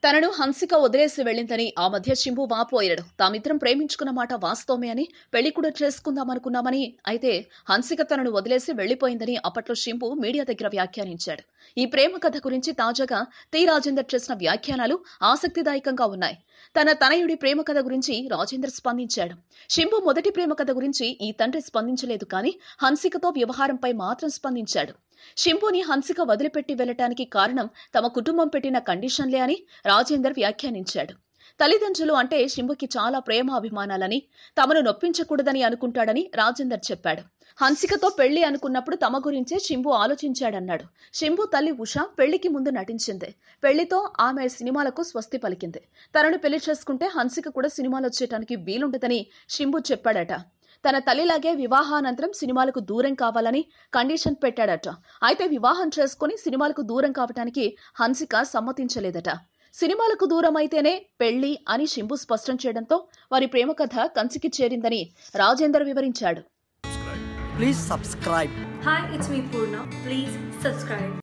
తనను హన్సిక వదిలేసి వెళ్ళిందని ఆ మధ్య శింభు వాపోయాడు తామిద్దరం ప్రేమించుకున్న మాట వాస్తవమే అని పెళ్లి కూడా చేసుకుందామనుకున్నామని అయితే హన్సిక తనను వదిలేసి వెళ్లిపోయిందని అప్పట్లో శింభు మీడియా దగ్గర వ్యాఖ్యానించాడు ఈ ప్రేమ కథ గురించి తాజాగా టి రాజేందర్ చేసిన వ్యాఖ్యానాలు ఆసక్తిదాయకంగా ఉన్నాయి తన తనయుడి ప్రేమ కథ గురించి రాజేందర్ స్పందించాడు శింభు మొదటి ప్రేమ కథ గురించి ఈ తండ్రి స్పందించలేదు కానీ హన్సికతో వ్యవహారంపై మాత్రం స్పందించాడు శింభుని హన్సిక వదిలిపెట్టి వెళ్లటానికి కారణం తమ కుటుంబం పెట్టిన కండిషన్లే అని రాజేందర్ వ్యాఖ్యానించాడు తల్లిదండ్రులు అంటే శింభుకి చాలా ప్రేమ అభిమానాలని తమను నొప్పించకూడదని అనుకుంటాడని రాజేందర్ చెప్పాడు హన్సికతో పెళ్లి అనుకున్నప్పుడు తమ గురించే శింభు ఆలోచించాడన్నాడు శింభు తల్లి ఉష పెళ్లికి ముందు నటించింది పెళ్లితో ఆమె సినిమాలకు స్వస్తి పలికింది తనను పెళ్లి చేసుకుంటే హన్సిక కూడా సినిమాలు వచ్చేయటానికి వీలుండదని శింభు చెప్పాడట తన తల్లిలాగే వివాహానంతరం సినిమాలకు దూరం కావాలని కండిషన్ పెట్టాడట అయితే వివాహం చేసుకుని సినిమాలకు దూరం కావటానికి హన్సిక సమ్మతించలేదట సినిమాలకు దూరం అయితేనే పెళ్లి అని శింభు స్పష్టం చేయడంతో వారి ప్రేమ కథ కంచికి చేరిందని రాజేందర్ వివరించాడు Please subscribe. Hi, it's me Purna. Please subscribe.